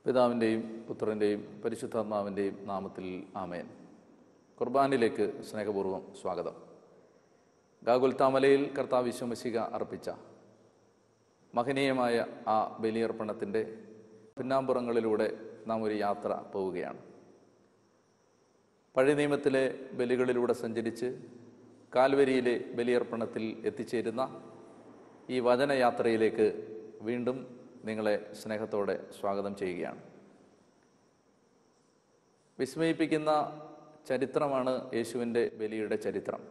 പിതാവിൻ്റെയും പുത്രൻ്റെയും പരിശുദ്ധാത്മാവിൻ്റെയും നാമത്തിൽ ആമേൻ കുർബാനിലേക്ക് സ്നേഹപൂർവ്വം സ്വാഗതം ഗാകുൽത്താമലയിൽ കർത്താവ് വിശ്വമശിക അർപ്പിച്ച മഹനീയമായ ആ ബലിയർപ്പണത്തിൻ്റെ പിന്നാമ്പുറങ്ങളിലൂടെ നാം ഒരു യാത്ര പോവുകയാണ് പഴയ നിയമത്തിലെ ബലികളിലൂടെ സഞ്ചരിച്ച് കാൽവരിയിലെ ബലിയർപ്പണത്തിൽ എത്തിച്ചേരുന്ന ഈ വചനയാത്രയിലേക്ക് വീണ്ടും നിങ്ങളെ സ്നേഹത്തോടെ സ്വാഗതം ചെയ്യുകയാണ് വിസ്മയിപ്പിക്കുന്ന ചരിത്രമാണ് യേശുവിൻ്റെ ബലിയുടെ ചരിത്രം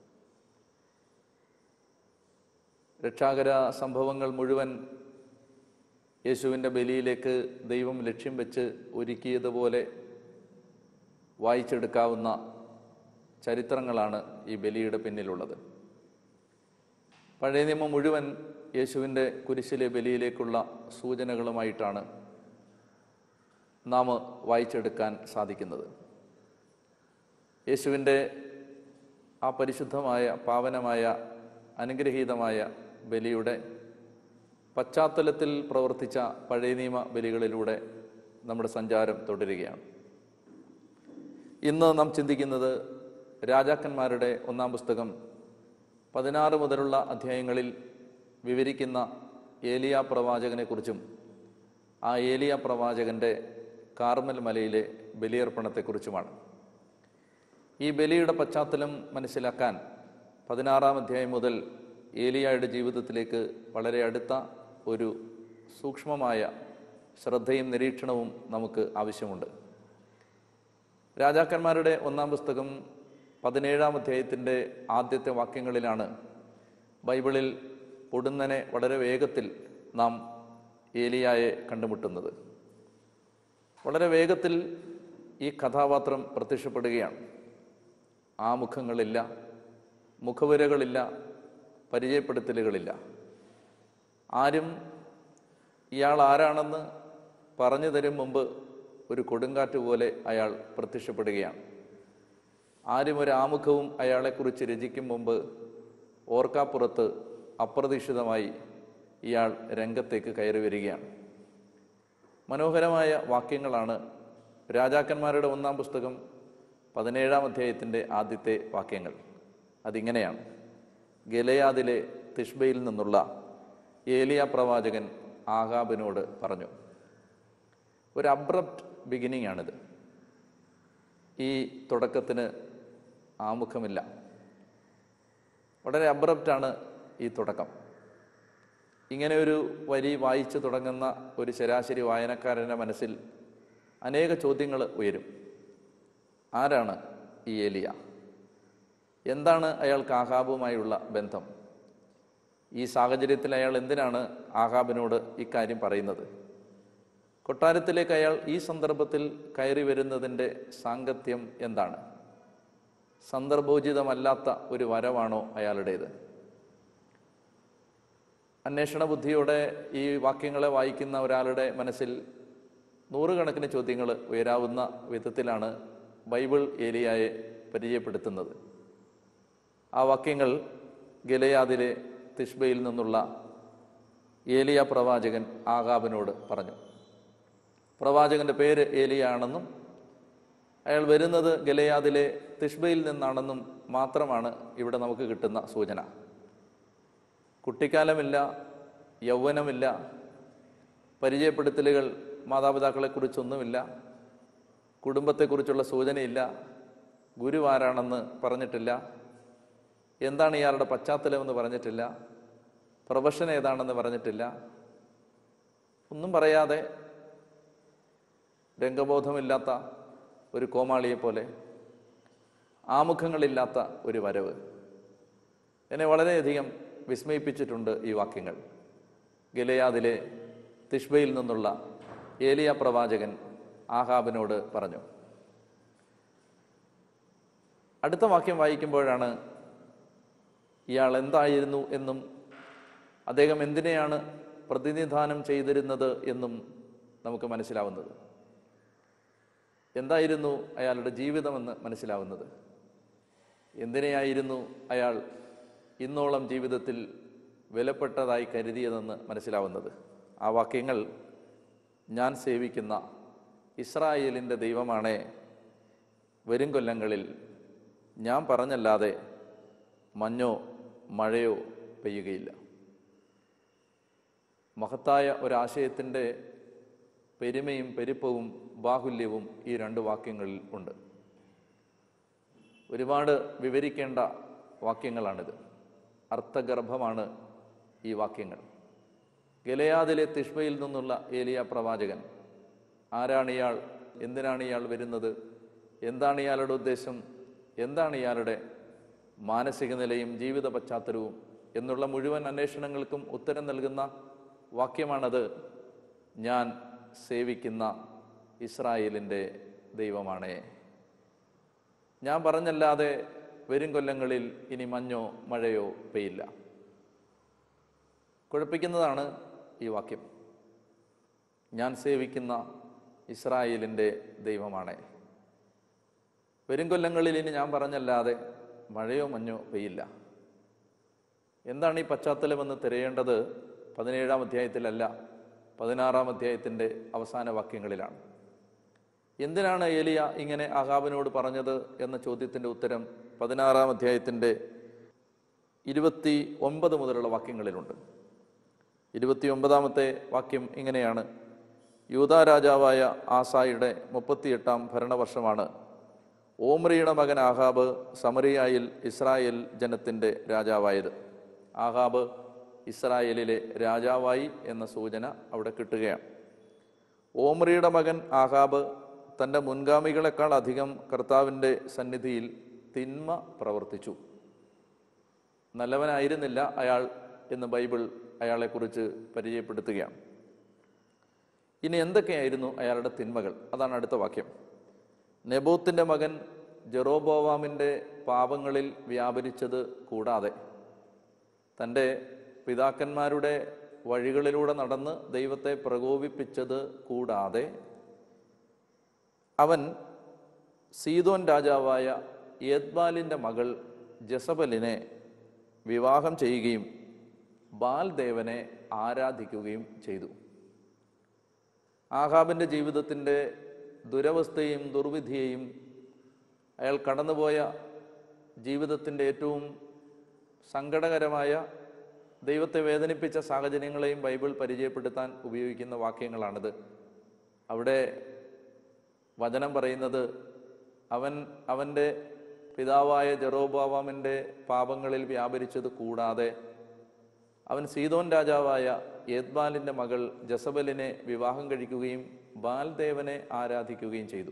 രക്ഷാകര സംഭവങ്ങൾ മുഴുവൻ യേശുവിൻ്റെ ബലിയിലേക്ക് ദൈവം ലക്ഷ്യം വെച്ച് ഒരുക്കിയതുപോലെ വായിച്ചെടുക്കാവുന്ന ചരിത്രങ്ങളാണ് ഈ ബലിയുടെ പിന്നിലുള്ളത് പഴയ നിയമം മുഴുവൻ യേശുവിൻ്റെ കുരിശിലെ ബലിയിലേക്കുള്ള സൂചനകളുമായിട്ടാണ് നാം വായിച്ചെടുക്കാൻ സാധിക്കുന്നത് യേശുവിൻ്റെ ആ പരിശുദ്ധമായ പാവനമായ അനുഗ്രഹീതമായ ബലിയുടെ പശ്ചാത്തലത്തിൽ പ്രവർത്തിച്ച പഴയ നിയമ ബലികളിലൂടെ നമ്മുടെ സഞ്ചാരം തുടരുകയാണ് ഇന്ന് നാം ചിന്തിക്കുന്നത് രാജാക്കന്മാരുടെ ഒന്നാം പുസ്തകം പതിനാറ് മുതലുള്ള അധ്യായങ്ങളിൽ വിവരിക്കുന്ന ഏലിയ പ്രവാചകനെക്കുറിച്ചും ആ ഏലിയ പ്രവാചകൻ്റെ കാർമൽ മലയിലെ ബലിയർപ്പണത്തെക്കുറിച്ചുമാണ് ഈ ബലിയുടെ പശ്ചാത്തലം മനസ്സിലാക്കാൻ പതിനാറാം അധ്യായം മുതൽ ഏലിയായുടെ ജീവിതത്തിലേക്ക് വളരെ അടുത്ത ഒരു സൂക്ഷ്മമായ ശ്രദ്ധയും നിരീക്ഷണവും നമുക്ക് ആവശ്യമുണ്ട് രാജാക്കന്മാരുടെ ഒന്നാം പുസ്തകം പതിനേഴാം അധ്യായത്തിൻ്റെ ആദ്യത്തെ വാക്യങ്ങളിലാണ് ബൈബിളിൽ പൊടുന്നനെ വളരെ വേഗത്തിൽ നാം ഏലിയായെ കണ്ടുമുട്ടുന്നത് വളരെ വേഗത്തിൽ ഈ കഥാപാത്രം പ്രത്യക്ഷപ്പെടുകയാണ് ആ മുഖങ്ങളില്ല മുഖവുരകളില്ല പരിചയപ്പെടുത്തലുകളില്ല ആരും ഇയാൾ ആരാണെന്ന് പറഞ്ഞു തരും മുമ്പ് ഒരു കൊടുങ്കാറ്റ് പോലെ അയാൾ പ്രത്യക്ഷപ്പെടുകയാണ് ആരും ഒരു ആമുഖവും അയാളെക്കുറിച്ച് രചിക്കും മുമ്പ് ഓർക്കാപ്പുറത്ത് അപ്രതീക്ഷിതമായി ഇയാൾ രംഗത്തേക്ക് കയറി വരികയാണ് മനോഹരമായ വാക്യങ്ങളാണ് രാജാക്കന്മാരുടെ ഒന്നാം പുസ്തകം പതിനേഴാം അധ്യായത്തിൻ്റെ ആദ്യത്തെ വാക്യങ്ങൾ അതിങ്ങനെയാണ് ഗലയാദിലെ തിഷ്ബയിൽ നിന്നുള്ള ഏലിയ പ്രവാചകൻ ആഹാബിനോട് പറഞ്ഞു ഒരു അബ്രപ്റ്റ് ബിഗിനിങ് ആണിത് ഈ തുടക്കത്തിന് ആമുഖമില്ല വളരെ അബ്രപ്റ്റാണ് ഈ തുടക്കം ഇങ്ങനെ ഒരു വരി വായിച്ചു തുടങ്ങുന്ന ഒരു ശരാശരി വായനക്കാരൻ്റെ മനസ്സിൽ അനേക ചോദ്യങ്ങൾ ഉയരും ആരാണ് ഈ ഏലിയ എന്താണ് അയാൾക്ക് ആഹാബുമായുള്ള ബന്ധം ഈ സാഹചര്യത്തിൽ അയാൾ എന്തിനാണ് ആഹാബിനോട് ഇക്കാര്യം പറയുന്നത് കൊട്ടാരത്തിലേക്ക് അയാൾ ഈ സന്ദർഭത്തിൽ കയറി വരുന്നതിൻ്റെ സാങ്കത്യം എന്താണ് സന്ദർഭോചിതമല്ലാത്ത ഒരു വരവാണോ അയാളുടേത് അന്വേഷണ ബുദ്ധിയോടെ ഈ വാക്യങ്ങളെ വായിക്കുന്ന ഒരാളുടെ മനസ്സിൽ നൂറുകണക്കിന് ചോദ്യങ്ങൾ ഉയരാവുന്ന വിധത്തിലാണ് ബൈബിൾ ഏലിയായെ പരിചയപ്പെടുത്തുന്നത് ആ വാക്യങ്ങൾ ഗലയാദിലെ തിഷ്ബയിൽ നിന്നുള്ള ഏലിയ പ്രവാചകൻ ആകാബിനോട് പറഞ്ഞു പ്രവാചകന്റെ പേര് ഏലിയ ആണെന്നും അയാൾ വരുന്നത് ഗലയാദിലെ തിഷ്ബയിൽ നിന്നാണെന്നും മാത്രമാണ് ഇവിടെ നമുക്ക് കിട്ടുന്ന സൂചന കുട്ടിക്കാലമില്ല യൗവനമില്ല പരിചയപ്പെടുത്തലുകൾ മാതാപിതാക്കളെക്കുറിച്ചൊന്നുമില്ല കുടുംബത്തെക്കുറിച്ചുള്ള സൂചനയില്ല ഗുരു ആരാണെന്ന് പറഞ്ഞിട്ടില്ല എന്താണ് ഇയാളുടെ പശ്ചാത്തലമെന്ന് പറഞ്ഞിട്ടില്ല പ്രൊഫഷൻ ഏതാണെന്ന് പറഞ്ഞിട്ടില്ല ഒന്നും പറയാതെ രംഗബോധമില്ലാത്ത ഒരു കോമാളിയെ പോലെ ആമുഖങ്ങളില്ലാത്ത ഒരു വരവ് എന്നെ വളരെയധികം വിസ്മയിപ്പിച്ചിട്ടുണ്ട് ഈ വാക്യങ്ങൾ ഗലയാദിലെ തിഷ്ബയിൽ നിന്നുള്ള ഏലിയ പ്രവാചകൻ ആഹാബിനോട് പറഞ്ഞു അടുത്ത വാക്യം വായിക്കുമ്പോഴാണ് ഇയാൾ എന്തായിരുന്നു എന്നും അദ്ദേഹം എന്തിനെയാണ് പ്രതിനിധാനം ചെയ്തിരുന്നത് എന്നും നമുക്ക് മനസ്സിലാവുന്നത് എന്തായിരുന്നു അയാളുടെ ജീവിതമെന്ന് മനസ്സിലാവുന്നത് എന്തിനെയായിരുന്നു അയാൾ ഇന്നോളം ജീവിതത്തിൽ വിലപ്പെട്ടതായി കരുതിയതെന്ന് മനസ്സിലാവുന്നത് ആ വാക്യങ്ങൾ ഞാൻ സേവിക്കുന്ന ഇസ്രായേലിൻ്റെ ദൈവമാണേ വരും കൊല്ലങ്ങളിൽ ഞാൻ പറഞ്ഞല്ലാതെ മഞ്ഞോ മഴയോ പെയ്യുകയില്ല മഹത്തായ ഒരാശയത്തിൻ്റെ പെരുമയും പെരുപ്പവും ബാഹുല്യവും ഈ രണ്ട് വാക്യങ്ങളിൽ ഉണ്ട് ഒരുപാട് വിവരിക്കേണ്ട വാക്യങ്ങളാണിത് അർത്ഥഗർഭമാണ് ഈ വാക്യങ്ങൾ ഗലയാദിലെ തിഷ്മയിൽ നിന്നുള്ള ഏലിയ പ്രവാചകൻ ആരാണ് ഇയാൾ എന്തിനാണ് ഇയാൾ വരുന്നത് എന്താണ് ഇയാളുടെ ഉദ്ദേശം എന്താണ് ഇയാളുടെ മാനസിക നിലയും ജീവിത പശ്ചാത്തലവും എന്നുള്ള മുഴുവൻ അന്വേഷണങ്ങൾക്കും ഉത്തരം നൽകുന്ന വാക്യമാണത് ഞാൻ സേവിക്കുന്ന ഇസ്രായേലിൻ്റെ ദൈവമാണേ ഞാൻ പറഞ്ഞല്ലാതെ വരും കൊല്ലങ്ങളിൽ ഇനി മഞ്ഞോ മഴയോ പെയ്യില്ല കുഴപ്പിക്കുന്നതാണ് ഈ വാക്യം ഞാൻ സേവിക്കുന്ന ഇസ്രായേലിൻ്റെ ദൈവമാണ് വരും കൊല്ലങ്ങളിൽ ഇനി ഞാൻ പറഞ്ഞല്ലാതെ മഴയോ മഞ്ഞോ പെയ്യില്ല എന്താണ് ഈ പശ്ചാത്തലമെന്ന് തിരയേണ്ടത് പതിനേഴാം അധ്യായത്തിലല്ല പതിനാറാം അധ്യായത്തിൻ്റെ അവസാന വാക്യങ്ങളിലാണ് എന്തിനാണ് ഏലിയ ഇങ്ങനെ ആഹാബിനോട് പറഞ്ഞത് എന്ന ചോദ്യത്തിൻ്റെ ഉത്തരം പതിനാറാം അധ്യായത്തിൻ്റെ ഇരുപത്തി ഒമ്പത് മുതലുള്ള വാക്യങ്ങളിലുണ്ട് ഇരുപത്തി ഒമ്പതാമത്തെ വാക്യം ഇങ്ങനെയാണ് യൂതാ രാജാവായ ആസായുടെ മുപ്പത്തിയെട്ടാം ഭരണവർഷമാണ് ഓമ്രിയുടെ മകൻ ആഹാബ് സമറിയായിൽ ഇസ്രായേൽ ജനത്തിൻ്റെ രാജാവായത് ആഹാബ് ഇസ്രായേലിലെ രാജാവായി എന്ന സൂചന അവിടെ കിട്ടുകയാണ് ഓമ്രിയുടെ മകൻ ആഹാബ് തൻ്റെ മുൻഗാമികളെക്കാൾ അധികം കർത്താവിൻ്റെ സന്നിധിയിൽ തിന്മ പ്രവർത്തിച്ചു നല്ലവനായിരുന്നില്ല അയാൾ എന്ന് ബൈബിൾ അയാളെക്കുറിച്ച് പരിചയപ്പെടുത്തുകയാണ് ഇനി എന്തൊക്കെയായിരുന്നു അയാളുടെ തിന്മകൾ അതാണ് അടുത്ത വാക്യം നെബോത്തിൻ്റെ മകൻ ജെറോബോവാമിൻ്റെ പാപങ്ങളിൽ വ്യാപരിച്ചത് കൂടാതെ തൻ്റെ പിതാക്കന്മാരുടെ വഴികളിലൂടെ നടന്ന് ദൈവത്തെ പ്രകോപിപ്പിച്ചത് കൂടാതെ അവൻ സീതോൻ രാജാവായ യേദ്ബാലിൻ്റെ മകൾ ജസബലിനെ വിവാഹം ചെയ്യുകയും ബാൽദേവനെ ആരാധിക്കുകയും ചെയ്തു ആഹാബിൻ്റെ ജീവിതത്തിൻ്റെ ദുരവസ്ഥയും ദുർവിധിയെയും അയാൾ കടന്നുപോയ ജീവിതത്തിൻ്റെ ഏറ്റവും സങ്കടകരമായ ദൈവത്തെ വേദനിപ്പിച്ച സാഹചര്യങ്ങളെയും ബൈബിൾ പരിചയപ്പെടുത്താൻ ഉപയോഗിക്കുന്ന വാക്യങ്ങളാണിത് അവിടെ വചനം പറയുന്നത് അവൻ അവൻ്റെ പിതാവായ ജെറോബാവാമിൻ്റെ പാപങ്ങളിൽ വ്യാപരിച്ചത് കൂടാതെ അവൻ സീതോൻ രാജാവായ യേദ്ബാലിൻ്റെ മകൾ ജസബലിനെ വിവാഹം കഴിക്കുകയും ബാൽദേവനെ ആരാധിക്കുകയും ചെയ്തു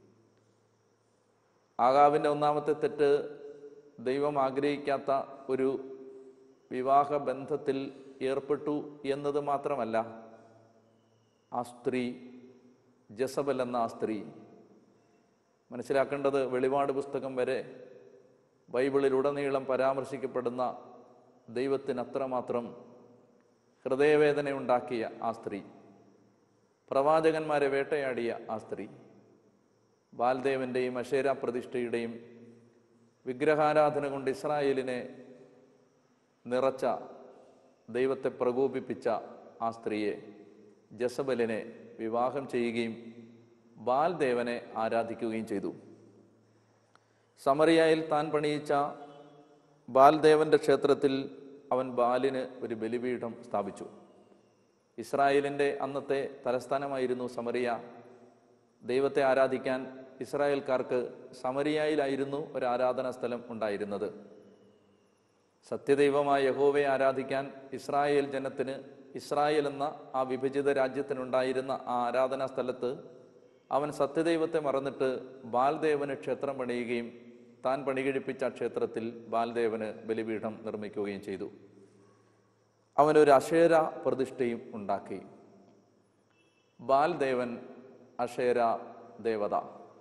ആകാവിൻ്റെ ഒന്നാമത്തെ തെറ്റ് ദൈവം ആഗ്രഹിക്കാത്ത ഒരു വിവാഹ ബന്ധത്തിൽ ഏർപ്പെട്ടു എന്നത് മാത്രമല്ല ആ സ്ത്രീ ജസബൽ എന്ന ആ സ്ത്രീ മനസ്സിലാക്കേണ്ടത് വെളിപാട് പുസ്തകം വരെ ബൈബിളിലുടനീളം പരാമർശിക്കപ്പെടുന്ന ദൈവത്തിന് അത്രമാത്രം ഹൃദയവേദന ഉണ്ടാക്കിയ ആ സ്ത്രീ പ്രവാചകന്മാരെ വേട്ടയാടിയ ആ സ്ത്രീ ബാൽദേവൻ്റെയും അശേര പ്രതിഷ്ഠയുടെയും വിഗ്രഹാരാധന കൊണ്ട് ഇസ്രായേലിനെ നിറച്ച ദൈവത്തെ പ്രകോപിപ്പിച്ച ആ സ്ത്രീയെ ജസബലിനെ വിവാഹം ചെയ്യുകയും ബാൽദേവനെ ആരാധിക്കുകയും ചെയ്തു സമറിയായിൽ താൻ പണിയിച്ച ബാൽദേവന്റെ ക്ഷേത്രത്തിൽ അവൻ ബാലിന് ഒരു ബലിപീഠം സ്ഥാപിച്ചു ഇസ്രായേലിൻ്റെ അന്നത്തെ തലസ്ഥാനമായിരുന്നു സമറിയ ദൈവത്തെ ആരാധിക്കാൻ ഇസ്രായേൽക്കാർക്ക് സമരിയായിലായിരുന്നു ഒരു ആരാധനാ സ്ഥലം ഉണ്ടായിരുന്നത് സത്യദൈവമായ യഹോവയെ ആരാധിക്കാൻ ഇസ്രായേൽ ജനത്തിന് ഇസ്രായേൽ എന്ന ആ വിഭജിത രാജ്യത്തിനുണ്ടായിരുന്ന ആ ആരാധനാ സ്ഥലത്ത് അവൻ സത്യദൈവത്തെ മറന്നിട്ട് ബാൽദേവന് ക്ഷേത്രം പണിയുകയും താൻ പണികഴിപ്പിച്ച ആ ക്ഷേത്രത്തിൽ ബാൽദേവന് ബലിപീഠം നിർമ്മിക്കുകയും ചെയ്തു അവനൊരു അക്ഷേര പ്രതിഷ്ഠയും ഉണ്ടാക്കി ബാൽദേവൻ അക്ഷേര ദേവത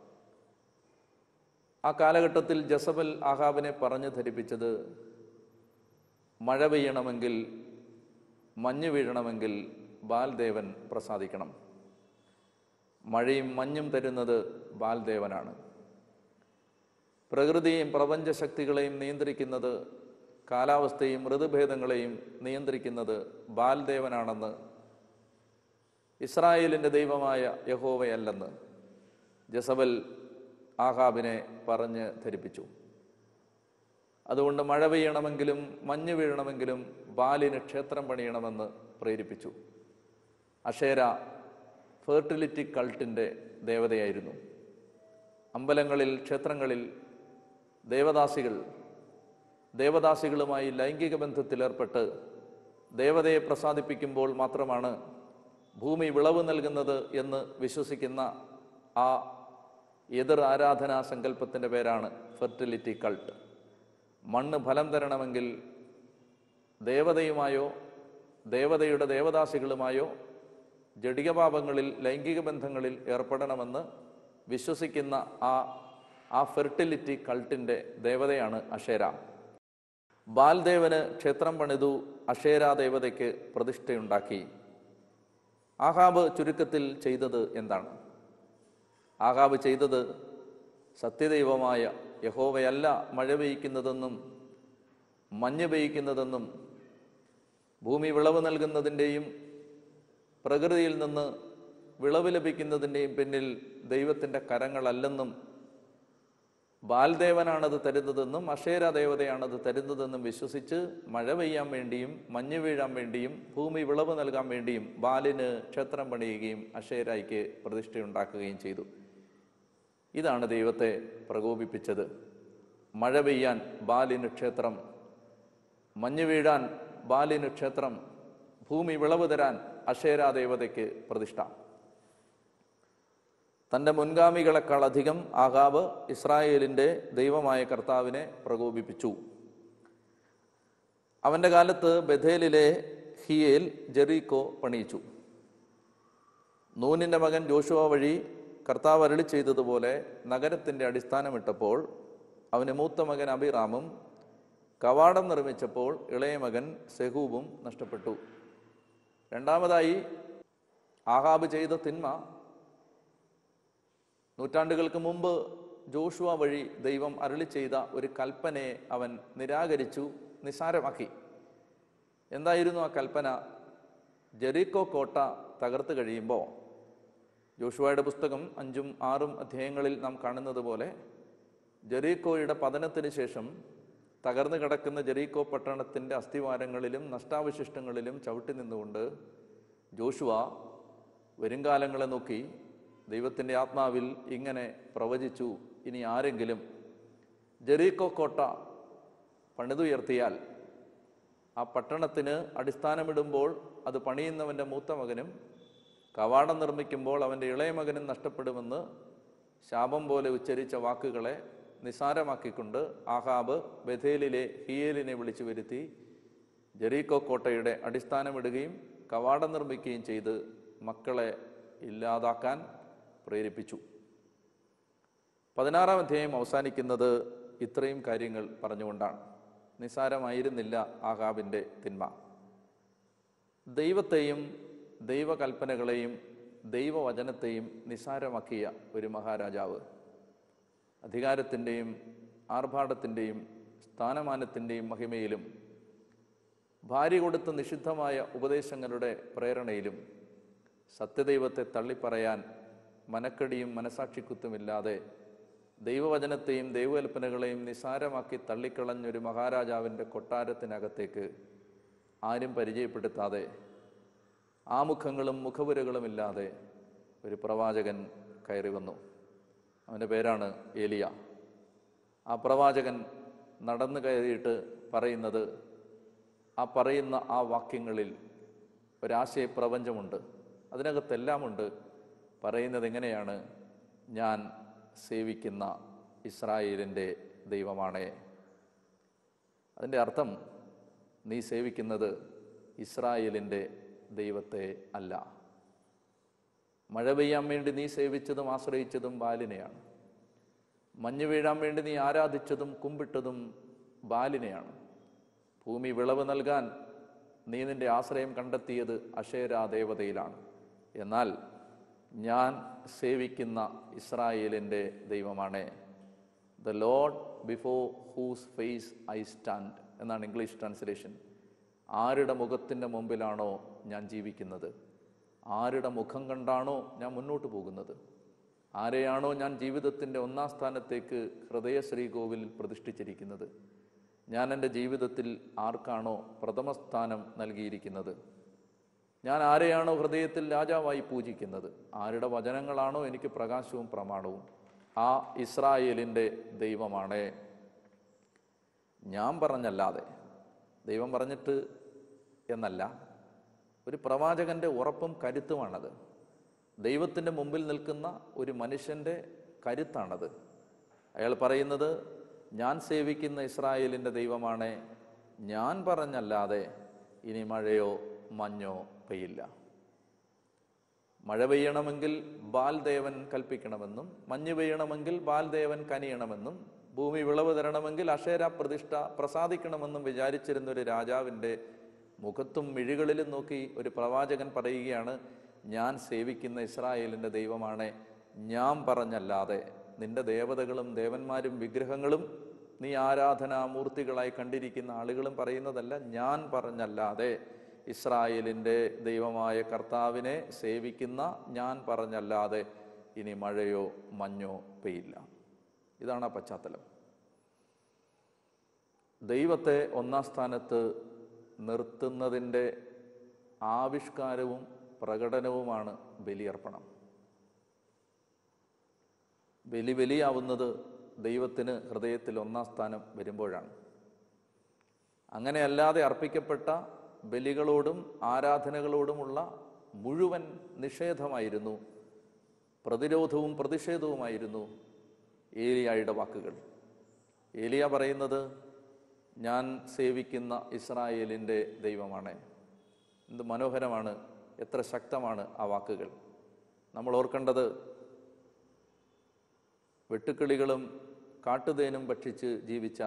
ആ കാലഘട്ടത്തിൽ ജസബൽ ആഹാബിനെ പറഞ്ഞു ധരിപ്പിച്ചത് മഴ പെയ്യണമെങ്കിൽ മഞ്ഞ് വീഴണമെങ്കിൽ ബാൽദേവൻ പ്രസാദിക്കണം മഴയും മഞ്ഞും തരുന്നത് ബാൽദേവനാണ് പ്രകൃതിയെയും പ്രപഞ്ചശക്തികളെയും നിയന്ത്രിക്കുന്നത് കാലാവസ്ഥയും ഋതുഭേദങ്ങളെയും നിയന്ത്രിക്കുന്നത് ബാൽദേവനാണെന്ന് ഇസ്രായേലിൻ്റെ ദൈവമായ യഹോവയല്ലെന്ന് ജസബൽ ആഹാബിനെ പറഞ്ഞ് ധരിപ്പിച്ചു അതുകൊണ്ട് മഴ പെയ്യണമെങ്കിലും മഞ്ഞ് വീഴണമെങ്കിലും ബാലിന് ക്ഷേത്രം പണിയണമെന്ന് പ്രേരിപ്പിച്ചു അഷേര ഫെർട്ടിലിറ്റി കൾട്ടിൻ്റെ ദേവതയായിരുന്നു അമ്പലങ്ങളിൽ ക്ഷേത്രങ്ങളിൽ ദേവദാസികൾ ദേവദാസികളുമായി ലൈംഗിക ബന്ധത്തിലേർപ്പെട്ട് ദേവതയെ പ്രസാദിപ്പിക്കുമ്പോൾ മാത്രമാണ് ഭൂമി വിളവ് നൽകുന്നത് എന്ന് വിശ്വസിക്കുന്ന ആ എതിർ ആരാധനാ സങ്കല്പത്തിൻ്റെ പേരാണ് ഫെർട്ടിലിറ്റി കൾട്ട് മണ്ണ് ഫലം തരണമെങ്കിൽ ദേവതയുമായോ ദേവതയുടെ ദേവദാസികളുമായോ ജഡികപാപങ്ങളിൽ ലൈംഗിക ബന്ധങ്ങളിൽ ഏർപ്പെടണമെന്ന് വിശ്വസിക്കുന്ന ആ ആ ഫെർട്ടിലിറ്റി കൾട്ടിൻ്റെ ദേവതയാണ് അഷേര ബാൽദേവന് ക്ഷേത്രം പണിതു അഷേര ദേവതയ്ക്ക് പ്രതിഷ്ഠയുണ്ടാക്കി ആഹാബ് ചുരുക്കത്തിൽ ചെയ്തത് എന്താണ് ആഹാബ് ചെയ്തത് സത്യദൈവമായ യഹോവയല്ല മഴ പെയ്യ്ക്കുന്നതെന്നും മഞ്ഞ് പെയ്യ്ക്കുന്നതെന്നും ഭൂമി വിളവ് നൽകുന്നതിൻ്റെയും പ്രകൃതിയിൽ നിന്ന് വിളവ് ലഭിക്കുന്നതിൻ്റെയും പിന്നിൽ ദൈവത്തിൻ്റെ കരങ്ങളല്ലെന്നും ബാൽദേവനാണത് തരുന്നതെന്നും അക്ഷേര ദേവതയാണത് തരുന്നതെന്നും വിശ്വസിച്ച് മഴ പെയ്യാൻ വേണ്ടിയും മഞ്ഞ് വീഴാൻ വേണ്ടിയും ഭൂമി വിളവ് നൽകാൻ വേണ്ടിയും ബാലിന് ക്ഷേത്രം പണിയുകയും അക്ഷേരായിക്ക് പ്രതിഷ്ഠയുണ്ടാക്കുകയും ചെയ്തു ഇതാണ് ദൈവത്തെ പ്രകോപിപ്പിച്ചത് മഴ പെയ്യാൻ ബാലിന് ക്ഷേത്രം മഞ്ഞ് വീഴാൻ ബാലിന് ക്ഷേത്രം ഭൂമി വിളവ് തരാൻ അക്ഷേരാ ദേവതയ്ക്ക് പ്രതിഷ്ഠ തൻ്റെ മുൻഗാമികളെക്കാൾ അധികം ആകാബ് ഇസ്രായേലിൻ്റെ ദൈവമായ കർത്താവിനെ പ്രകോപിപ്പിച്ചു അവൻ്റെ കാലത്ത് ബഥേലിലെ ഹിയേൽ ജെറീക്കോ പണിയിച്ചു നൂനിൻ്റെ മകൻ ജോഷുവ വഴി കർത്താവ് അരളി ചെയ്തതുപോലെ നഗരത്തിൻ്റെ അടിസ്ഥാനമിട്ടപ്പോൾ അവന് മൂത്ത മകൻ അബിറാമും കവാടം നിർമ്മിച്ചപ്പോൾ ഇളയ മകൻ സെഹൂബും നഷ്ടപ്പെട്ടു രണ്ടാമതായി ആഹാബ് ചെയ്ത തിന്മ നൂറ്റാണ്ടുകൾക്ക് മുമ്പ് ജോഷുവ വഴി ദൈവം അരളി ചെയ്ത ഒരു കൽപ്പനയെ അവൻ നിരാകരിച്ചു നിസാരമാക്കി എന്തായിരുന്നു ആ കൽപ്പന ജെറീക്കോ കോട്ട തകർത്ത് കഴിയുമ്പോൾ ജോഷുവയുടെ പുസ്തകം അഞ്ചും ആറും അധ്യായങ്ങളിൽ നാം കാണുന്നത് പോലെ ജെറീക്കോയുടെ പതനത്തിന് ശേഷം തകർന്നു കിടക്കുന്ന ജെറീക്കോ പട്ടണത്തിൻ്റെ അസ്ഥിവാരങ്ങളിലും നഷ്ടാവശിഷ്ടങ്ങളിലും ചവിട്ടി നിന്നുകൊണ്ട് ജോഷുവ വരുംകാലങ്ങളെ നോക്കി ദൈവത്തിൻ്റെ ആത്മാവിൽ ഇങ്ങനെ പ്രവചിച്ചു ഇനി ആരെങ്കിലും ജെറീക്കോ കോട്ട പണിതുയർത്തിയാൽ ആ പട്ടണത്തിന് അടിസ്ഥാനമിടുമ്പോൾ അത് പണിയുന്നവൻ്റെ മൂത്ത മകനും കവാടം നിർമ്മിക്കുമ്പോൾ അവൻ്റെ ഇളയ മകനും നഷ്ടപ്പെടുമെന്ന് ശാപം പോലെ ഉച്ചരിച്ച വാക്കുകളെ നിസാരമാക്കിക്കൊണ്ട് ആഹാബ് ബഥേലിലെ ഹിയേലിനെ വിളിച്ചു വരുത്തി ജെറീക്കോ കോട്ടയുടെ അടിസ്ഥാനമിടുകയും കവാടം നിർമ്മിക്കുകയും ചെയ്ത് മക്കളെ ഇല്ലാതാക്കാൻ പ്രേരിപ്പിച്ചു പതിനാറാം അധ്യായം അവസാനിക്കുന്നത് ഇത്രയും കാര്യങ്ങൾ പറഞ്ഞുകൊണ്ടാണ് നിസാരമായിരുന്നില്ല ആഹാബിൻ്റെ തിന്മ ദൈവത്തെയും ദൈവകൽപ്പനകളെയും ദൈവവചനത്തെയും നിസാരമാക്കിയ ഒരു മഹാരാജാവ് അധികാരത്തിൻ്റെയും ആർഭാടത്തിൻ്റെയും സ്ഥാനമാനത്തിൻ്റെയും മഹിമയിലും ഭാര്യ കൊടുത്ത നിഷിദ്ധമായ ഉപദേശങ്ങളുടെ പ്രേരണയിലും സത്യദൈവത്തെ തള്ളിപ്പറയാൻ മനക്കടിയും മനസാക്ഷിക്കുത്തുമില്ലാതെ ദൈവവചനത്തെയും ദൈവകൽപ്പനകളെയും നിസാരമാക്കി തള്ളിക്കളഞ്ഞൊരു മഹാരാജാവിൻ്റെ കൊട്ടാരത്തിനകത്തേക്ക് ആരും പരിചയപ്പെടുത്താതെ ആമുഖങ്ങളും മുഖവുരകളുമില്ലാതെ ഒരു പ്രവാചകൻ കയറി വന്നു അവൻ്റെ പേരാണ് ഏലിയ ആ പ്രവാചകൻ നടന്നു കയറിയിട്ട് പറയുന്നത് ആ പറയുന്ന ആ വാക്യങ്ങളിൽ ഒരാശയപ്രപഞ്ചമുണ്ട് അതിനകത്തെല്ലാമുണ്ട് പറയുന്നത് എങ്ങനെയാണ് ഞാൻ സേവിക്കുന്ന ഇസ്രായേലിൻ്റെ ദൈവമാണേ അതിൻ്റെ അർത്ഥം നീ സേവിക്കുന്നത് ഇസ്രായേലിൻ്റെ ദൈവത്തെ അല്ല മഴ പെയ്യാൻ വേണ്ടി നീ സേവിച്ചതും ആശ്രയിച്ചതും ബാലിനെയാണ് മഞ്ഞ് വീഴാൻ വേണ്ടി നീ ആരാധിച്ചതും കുമ്പിട്ടതും ബാലിനെയാണ് ഭൂമി വിളവ് നൽകാൻ നീ നിന്റെ ആശ്രയം കണ്ടെത്തിയത് അഷേരാ ദേവതയിലാണ് എന്നാൽ ഞാൻ സേവിക്കുന്ന ഇസ്രായേലിൻ്റെ ദൈവമാണ് the Lord before whose face I stand എന്നാണ് ഇംഗ്ലീഷ് ട്രാൻസ്ലേഷൻ ആരുടെ മുഖത്തിൻ്റെ മുമ്പിലാണോ ഞാൻ ജീവിക്കുന്നത് ആരുടെ മുഖം കണ്ടാണോ ഞാൻ മുന്നോട്ട് പോകുന്നത് ആരെയാണോ ഞാൻ ജീവിതത്തിൻ്റെ ഒന്നാം സ്ഥാനത്തേക്ക് ഹൃദയ ശ്രീകോവിലിൽ പ്രതിഷ്ഠിച്ചിരിക്കുന്നത് ഞാൻ എൻ്റെ ജീവിതത്തിൽ ആർക്കാണോ പ്രഥമ സ്ഥാനം നൽകിയിരിക്കുന്നത് ഞാൻ ആരെയാണോ ഹൃദയത്തിൽ രാജാവായി പൂജിക്കുന്നത് ആരുടെ വചനങ്ങളാണോ എനിക്ക് പ്രകാശവും പ്രമാണവും ആ ഇസ്രായേലിൻ്റെ ദൈവമാണേ ഞാൻ പറഞ്ഞല്ലാതെ ദൈവം പറഞ്ഞിട്ട് എന്നല്ല ഒരു പ്രവാചകന്റെ ഉറപ്പും കരുത്തുമാണത് ദൈവത്തിൻ്റെ മുമ്പിൽ നിൽക്കുന്ന ഒരു മനുഷ്യൻ്റെ കരുത്താണത് അയാൾ പറയുന്നത് ഞാൻ സേവിക്കുന്ന ഇസ്രായേലിൻ്റെ ദൈവമാണ് ഞാൻ പറഞ്ഞല്ലാതെ ഇനി മഴയോ മഞ്ഞോ പെയ്യില്ല മഴ പെയ്യണമെങ്കിൽ ബാൽദേവൻ കൽപ്പിക്കണമെന്നും മഞ്ഞ് പെയ്യണമെങ്കിൽ ബാൽദേവൻ കനിയണമെന്നും ഭൂമി വിളവ് തരണമെങ്കിൽ അക്ഷര പ്രതിഷ്ഠ പ്രസാദിക്കണമെന്നും വിചാരിച്ചിരുന്ന ഒരു രാജാവിൻ്റെ മുഖത്തും മിഴികളിലും നോക്കി ഒരു പ്രവാചകൻ പറയുകയാണ് ഞാൻ സേവിക്കുന്ന ഇസ്രായേലിൻ്റെ ദൈവമാണ് ഞാൻ പറഞ്ഞല്ലാതെ നിന്റെ ദേവതകളും ദേവന്മാരും വിഗ്രഹങ്ങളും നീ ആരാധനാമൂർത്തികളായി കണ്ടിരിക്കുന്ന ആളുകളും പറയുന്നതല്ല ഞാൻ പറഞ്ഞല്ലാതെ ഇസ്രായേലിൻ്റെ ദൈവമായ കർത്താവിനെ സേവിക്കുന്ന ഞാൻ പറഞ്ഞല്ലാതെ ഇനി മഴയോ മഞ്ഞോ പെയ്യില്ല ഇതാണ് ആ പശ്ചാത്തലം ദൈവത്തെ ഒന്നാം സ്ഥാനത്ത് നിർത്തുന്നതിൻ്റെ ആവിഷ്കാരവും പ്രകടനവുമാണ് ബലിയർപ്പണം ബലി ബലിയാവുന്നത് ദൈവത്തിന് ഹൃദയത്തിൽ ഒന്നാം സ്ഥാനം വരുമ്പോഴാണ് അങ്ങനെ അല്ലാതെ അർപ്പിക്കപ്പെട്ട ബലികളോടും ആരാധനകളോടുമുള്ള മുഴുവൻ നിഷേധമായിരുന്നു പ്രതിരോധവും പ്രതിഷേധവുമായിരുന്നു ഏലിയായുടെ വാക്കുകൾ ഏലിയ പറയുന്നത് ഞാൻ സേവിക്കുന്ന ഇസ്രായേലിൻ്റെ ദൈവമാണ് എന്ത് മനോഹരമാണ് എത്ര ശക്തമാണ് ആ വാക്കുകൾ നമ്മൾ ഓർക്കേണ്ടത് വെട്ടുക്കിളികളും കാട്ടുതേനും ഭക്ഷിച്ച് ജീവിച്ച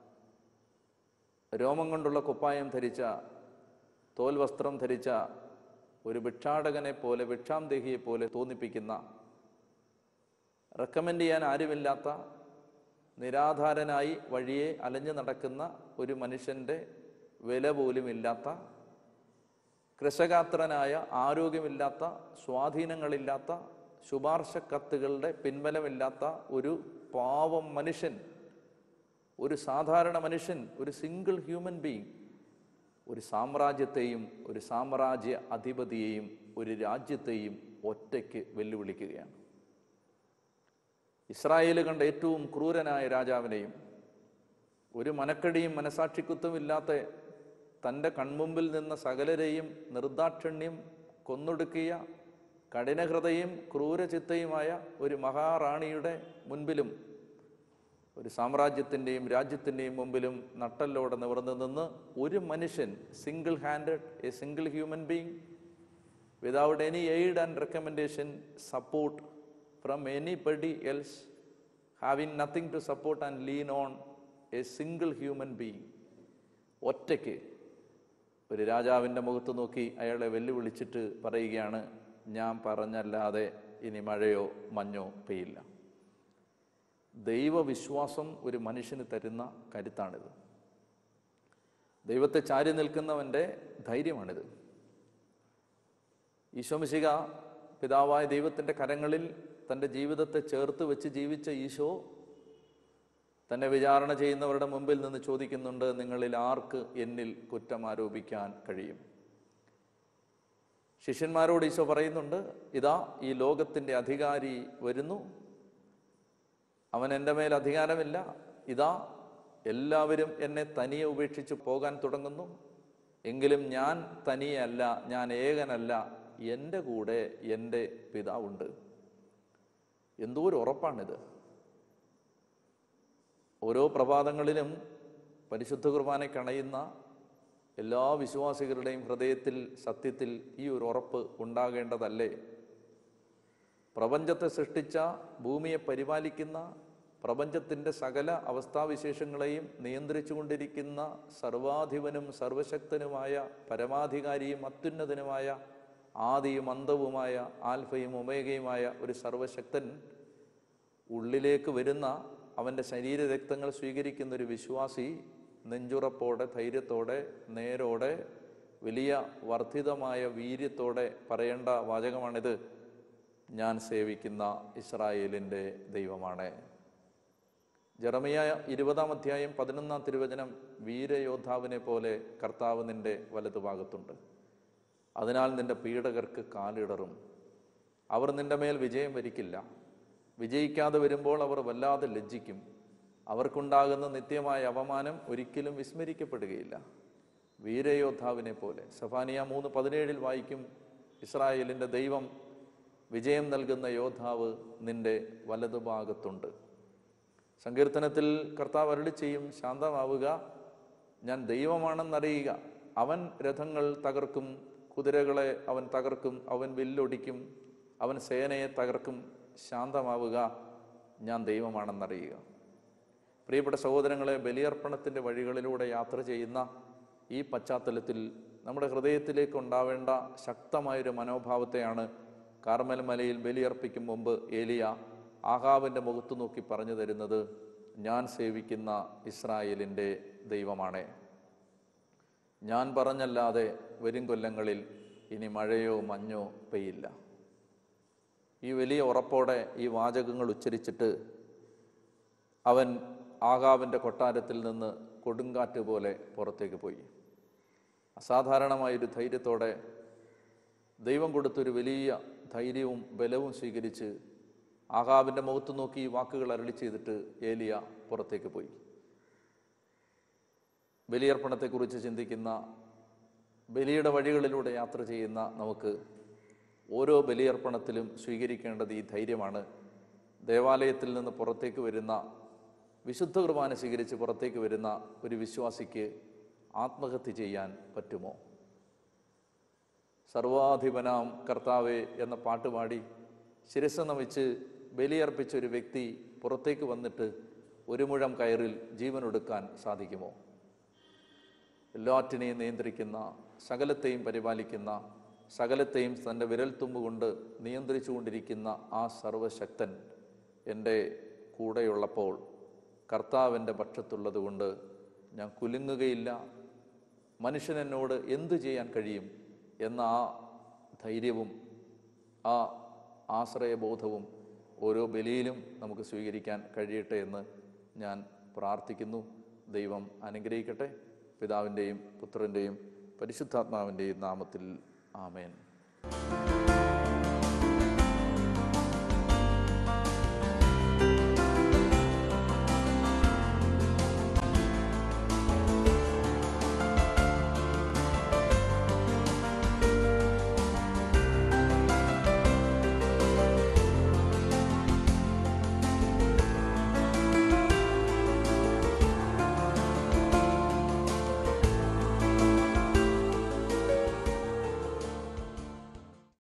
രോമം കൊണ്ടുള്ള കുപ്പായം ധരിച്ച തോൽ വസ്ത്രം ധരിച്ച ഒരു ഭിക്ഷാടകനെ പോലെ ഭിക്ഷാംദേഹിയെ പോലെ തോന്നിപ്പിക്കുന്ന റെക്കമെൻഡ് ചെയ്യാൻ ആരുമില്ലാത്ത നിരാധാരനായി വഴിയെ അലഞ്ഞു നടക്കുന്ന ഒരു മനുഷ്യൻ്റെ വില പോലും ഇല്ലാത്ത കൃശഗാത്രനായ ആരോഗ്യമില്ലാത്ത സ്വാധീനങ്ങളില്ലാത്ത ശുപാർശ കത്തുകളുടെ പിൻബലമില്ലാത്ത ഒരു പാവം മനുഷ്യൻ ഒരു സാധാരണ മനുഷ്യൻ ഒരു സിംഗിൾ ഹ്യൂമൻ ബീങ് ഒരു സാമ്രാജ്യത്തെയും ഒരു സാമ്രാജ്യ അധിപതിയെയും ഒരു രാജ്യത്തെയും ഒറ്റയ്ക്ക് വെല്ലുവിളിക്കുകയാണ് ഇസ്രായേൽ കണ്ട ഏറ്റവും ക്രൂരനായ രാജാവിനെയും ഒരു മനക്കടിയും മനസാക്ഷിക്കുത്തും ഇല്ലാത്ത തൻ്റെ കൺമുമ്പിൽ നിന്ന സകലരെയും നിർദാക്ഷിണ്യം കൊന്നൊടുക്കിയ കഠിനഹൃദയും ക്രൂരചിത്തയുമായ ഒരു മഹാറാണിയുടെ മുൻപിലും ഒരു സാമ്രാജ്യത്തിൻ്റെയും രാജ്യത്തിൻ്റെയും മുമ്പിലും നട്ടല്ലോടെ നിവർന്നു നിന്ന് ഒരു മനുഷ്യൻ single handed a single human being without any aid and recommendation support from anybody else having nothing to support and lean on a single human being ഒറ്റയ്ക്ക് ഒരു രാജാവിൻ്റെ മുഖത്ത് നോക്കി അയാളെ വെല്ലുവിളിച്ചിട്ട് പറയുകയാണ് ഞാൻ പറഞ്ഞല്ലാതെ ഇനി മഴയോ മഞ്ഞോ പെയ്യില്ല ദൈവവിശ്വാസം ഒരു മനുഷ്യന് തരുന്ന കരുത്താണിത് ദൈവത്തെ ചാരി നിൽക്കുന്നവൻ്റെ ധൈര്യമാണിത് ഈശോമിശിക പിതാവായ ദൈവത്തിൻ്റെ കരങ്ങളിൽ തൻ്റെ ജീവിതത്തെ ചേർത്ത് വെച്ച് ജീവിച്ച ഈശോ തന്നെ വിചാരണ ചെയ്യുന്നവരുടെ മുമ്പിൽ നിന്ന് ചോദിക്കുന്നുണ്ട് നിങ്ങളിൽ ആർക്ക് എന്നിൽ കുറ്റം ആരോപിക്കാൻ കഴിയും ശിഷ്യന്മാരോട് ഈശോ പറയുന്നുണ്ട് ഇതാ ഈ ലോകത്തിൻ്റെ അധികാരി വരുന്നു അവൻ എൻ്റെ മേൽ അധികാരമില്ല ഇതാ എല്ലാവരും എന്നെ തനിയെ ഉപേക്ഷിച്ച് പോകാൻ തുടങ്ങുന്നു എങ്കിലും ഞാൻ തനിയല്ല ഞാൻ ഏകനല്ല എൻ്റെ കൂടെ എൻ്റെ പിതാവുണ്ട് എന്തോ ഒരു ഉറപ്പാണിത് ഓരോ പ്രഭാതങ്ങളിലും പരിശുദ്ധ കുർബാന കണയുന്ന എല്ലാ വിശ്വാസികളുടെയും ഹൃദയത്തിൽ സത്യത്തിൽ ഈ ഒരു ഉറപ്പ് ഉണ്ടാകേണ്ടതല്ലേ പ്രപഞ്ചത്തെ സൃഷ്ടിച്ച ഭൂമിയെ പരിപാലിക്കുന്ന പ്രപഞ്ചത്തിൻ്റെ സകല അവസ്ഥാവിശേഷങ്ങളെയും നിയന്ത്രിച്ചു കൊണ്ടിരിക്കുന്ന സർവാധിപനും സർവശക്തനുമായ പരമാധികാരിയും അത്യുന്നതനുമായ ആദിയും അന്തവുമായ ആൽഫയും ഒമേഗയുമായ ഒരു സർവശക്തൻ ഉള്ളിലേക്ക് വരുന്ന അവൻ്റെ ശരീരരക്തങ്ങൾ സ്വീകരിക്കുന്ന ഒരു വിശ്വാസി നെഞ്ചുറപ്പോടെ ധൈര്യത്തോടെ നേരോടെ വലിയ വർദ്ധിതമായ വീര്യത്തോടെ പറയേണ്ട വാചകമാണിത് ഞാൻ സേവിക്കുന്ന ഇസ്രായേലിൻ്റെ ദൈവമാണ് ജെറമിയ ഇരുപതാം അധ്യായം പതിനൊന്നാം തിരുവചനം വീരയോദ്ധാവിനെ പോലെ കർത്താവ് നിന്റെ വലതുഭാഗത്തുണ്ട് അതിനാൽ നിന്റെ പീഡകർക്ക് കാലിടറും അവർ നിന്റെ മേൽ വിജയം വരിക്കില്ല വിജയിക്കാതെ വരുമ്പോൾ അവർ വല്ലാതെ ലജ്ജിക്കും അവർക്കുണ്ടാകുന്ന നിത്യമായ അപമാനം ഒരിക്കലും വിസ്മരിക്കപ്പെടുകയില്ല വീരയോദ്ധാവിനെ പോലെ സഫാനിയ മൂന്ന് പതിനേഴിൽ വായിക്കും ഇസ്രായേലിൻ്റെ ദൈവം വിജയം നൽകുന്ന യോദ്ധാവ് നിന്റെ വലതുഭാഗത്തുണ്ട് സങ്കീർത്തനത്തിൽ കർത്താവ് അരളി ചെയ്യും ശാന്തമാവുക ഞാൻ ദൈവമാണെന്നറിയുക അവൻ രഥങ്ങൾ തകർക്കും കുതിരകളെ അവൻ തകർക്കും അവൻ വില്ലൊടിക്കും അവൻ സേനയെ തകർക്കും ശാന്തമാവുക ഞാൻ ദൈവമാണെന്നറിയുക പ്രിയപ്പെട്ട സഹോദരങ്ങളെ ബലിയർപ്പണത്തിൻ്റെ വഴികളിലൂടെ യാത്ര ചെയ്യുന്ന ഈ പശ്ചാത്തലത്തിൽ നമ്മുടെ ഹൃദയത്തിലേക്ക് ഉണ്ടാവേണ്ട ശക്തമായൊരു മനോഭാവത്തെയാണ് കാർമൽ മലയിൽ ബലിയർപ്പിക്കും മുമ്പ് ഏലിയ ആഹാബിൻ്റെ മുഖത്ത് നോക്കി പറഞ്ഞു തരുന്നത് ഞാൻ സേവിക്കുന്ന ഇസ്രായേലിൻ്റെ ദൈവമാണ് ഞാൻ പറഞ്ഞല്ലാതെ വരും കൊല്ലങ്ങളിൽ ഇനി മഴയോ മഞ്ഞോ പെയ്യില്ല ഈ വലിയ ഉറപ്പോടെ ഈ വാചകങ്ങൾ ഉച്ചരിച്ചിട്ട് അവൻ ആകാവിൻ്റെ കൊട്ടാരത്തിൽ നിന്ന് കൊടുങ്കാറ്റ് പോലെ പുറത്തേക്ക് പോയി അസാധാരണമായൊരു ധൈര്യത്തോടെ ദൈവം കൊടുത്തൊരു വലിയ ധൈര്യവും ബലവും സ്വീകരിച്ച് ആകാവിൻ്റെ മുഖത്ത് നോക്കി ഈ വാക്കുകൾ അരളി ചെയ്തിട്ട് ഏലിയ പുറത്തേക്ക് പോയി ബലിയർപ്പണത്തെക്കുറിച്ച് ചിന്തിക്കുന്ന ബലിയുടെ വഴികളിലൂടെ യാത്ര ചെയ്യുന്ന നമുക്ക് ഓരോ ബലിയർപ്പണത്തിലും സ്വീകരിക്കേണ്ടത് ഈ ധൈര്യമാണ് ദേവാലയത്തിൽ നിന്ന് പുറത്തേക്ക് വരുന്ന വിശുദ്ധ കുർബാന സ്വീകരിച്ച് പുറത്തേക്ക് വരുന്ന ഒരു വിശ്വാസിക്ക് ആത്മഹത്യ ചെയ്യാൻ പറ്റുമോ സർവാധിപനാം കർത്താവെ എന്ന പാട്ടുപാടി ശിരസ് നമിച്ച് ബലിയർപ്പിച്ച ഒരു വ്യക്തി പുറത്തേക്ക് വന്നിട്ട് ഒരു മുഴം കയറിൽ ജീവനൊടുക്കാൻ സാധിക്കുമോ എല്ലാറ്റിനെയും നിയന്ത്രിക്കുന്ന സകലത്തെയും പരിപാലിക്കുന്ന സകലത്തെയും തൻ്റെ വിരൽത്തുമ്പ് കൊണ്ട് നിയന്ത്രിച്ചുകൊണ്ടിരിക്കുന്ന ആ സർവശക്തൻ എൻ്റെ കൂടെയുള്ളപ്പോൾ കർത്താവിൻ്റെ പക്ഷത്തുള്ളത് കൊണ്ട് ഞാൻ കുലുങ്ങുകയില്ല മനുഷ്യൻ എന്നോട് എന്തു ചെയ്യാൻ കഴിയും എന്ന ആ ധൈര്യവും ആ ആശ്രയബോധവും ഓരോ ബലിയിലും നമുക്ക് സ്വീകരിക്കാൻ കഴിയട്ടെ എന്ന് ഞാൻ പ്രാർത്ഥിക്കുന്നു ദൈവം അനുഗ്രഹിക്കട്ടെ പിതാവിൻ്റെയും പുത്രൻ്റെയും പരിശുദ്ധാത്മാവിൻ്റെയും നാമത്തിൽ ആമേൻ